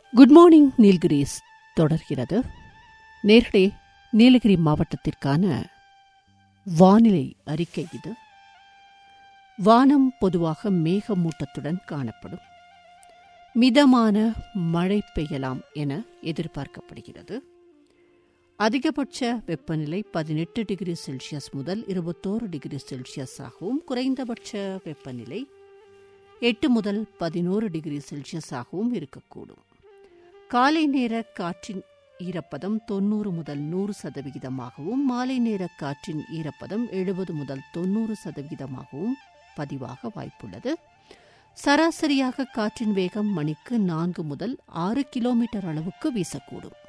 good morning Nilgiris தொடர்கிறது நேர்களே நீலகிரி மாவட்டத்திற்கான வானிலை அறிக்கை இது வானம் பொதுவாக மேகமூட்டத்துடன் காணப்படும் மிதமான மழை பெய்யலாம் என எதிர்பார்க்கப்படுகிறது அதிகபட்ச வெப்பநிலை பதினெட்டு டிகிரி செல்சியஸ் முதல் இருபத்தோரு டிகிரி செல்சியஸ் ஆகவும் குறைந்தபட்ச வெப்பநிலை எட்டு முதல் பதினோரு டிகிரி செல்சியஸ் ஆகவும் இருக்கக்கூடும் காலை நேர காற்றின் ஈரப்பதம் தொன்னூறு முதல் நூறு சதவிகிதமாகவும் மாலை நேர காற்றின் ஈரப்பதம் எழுபது முதல் தொன்னூறு சதவிகிதமாகவும் பதிவாக வாய்ப்புள்ளது சராசரியாக காற்றின் வேகம் மணிக்கு நான்கு முதல் ஆறு கிலோமீட்டர் அளவுக்கு வீசக்கூடும்